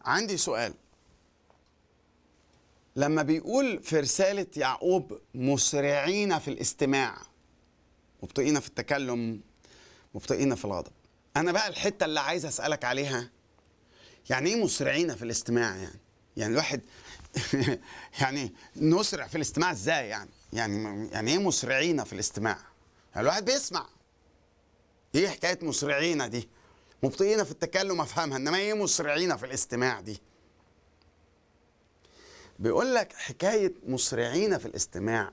عندي سؤال لما بيقول في رسالة يعقوب مسرعين في الاستماع مبطئين في التكلم مبطئين في الغضب أنا بقى الحتة اللي عايز أسألك عليها يعني إيه مسرعين في الاستماع يعني يعني الواحد يعني نسرع في الاستماع إزاي يعني يعني يعني إيه مسرعين في الاستماع يعني الواحد بيسمع إيه حكاية مسرعين دي مبطئين في التكلم أفهمها إنما إيه مسرعين في الاستماع دي بيقول لك حكاية مسرعين في الاستماع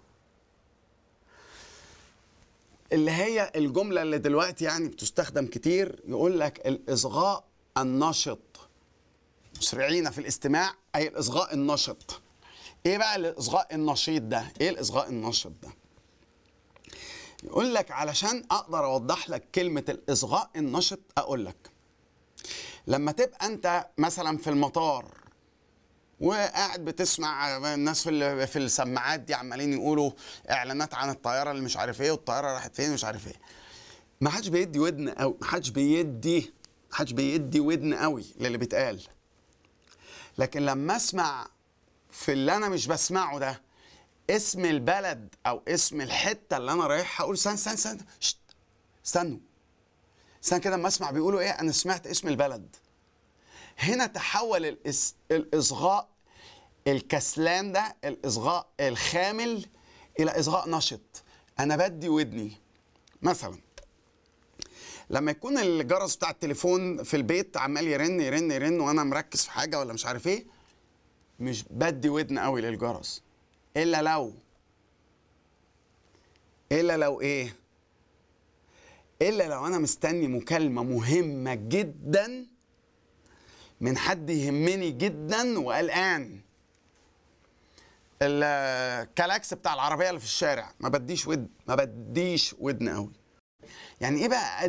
اللي هي الجملة اللي دلوقتي يعني بتستخدم كتير يقول لك الإصغاء النشط مسرعين في الاستماع أي الإصغاء النشط إيه بقى الإصغاء النشيط ده؟ إيه الإصغاء النشط ده؟ يقول لك علشان أقدر أوضح لك كلمة الإصغاء النشط أقول لك لما تبقى أنت مثلا في المطار وقاعد بتسمع الناس في ال- في السماعات دي عمالين يقولوا اعلانات عن الطياره اللي مش عارف ايه والطياره راحت فين ومش عارف ايه ما حدش بيدي ودن قوي ما حدش بيدي ما حدش بيدي ودن قوي للي بيتقال لكن لما اسمع في اللي انا مش بسمعه ده اسم البلد او اسم الحته اللي انا رايحها اقول استنى استنى استنى شت، استنوا استنى كده اما اسمع بيقولوا ايه انا سمعت اسم البلد هنا تحول الإس... الإصغاء الكسلان ده الإصغاء الخامل إلى إصغاء نشط أنا بدي ودني مثلا لما يكون الجرس بتاع التليفون في البيت عمال يرن يرن يرن وأنا مركز في حاجة ولا مش عارف إيه مش بدي ودن قوي للجرس إلا لو إلا لو إيه إلا لو أنا مستني مكالمة مهمة جداً من حد يهمني جدا وقلقان الكلاكس بتاع العربيه اللي في الشارع ما بديش ودن ما بديش ودن قوي يعني ايه بقى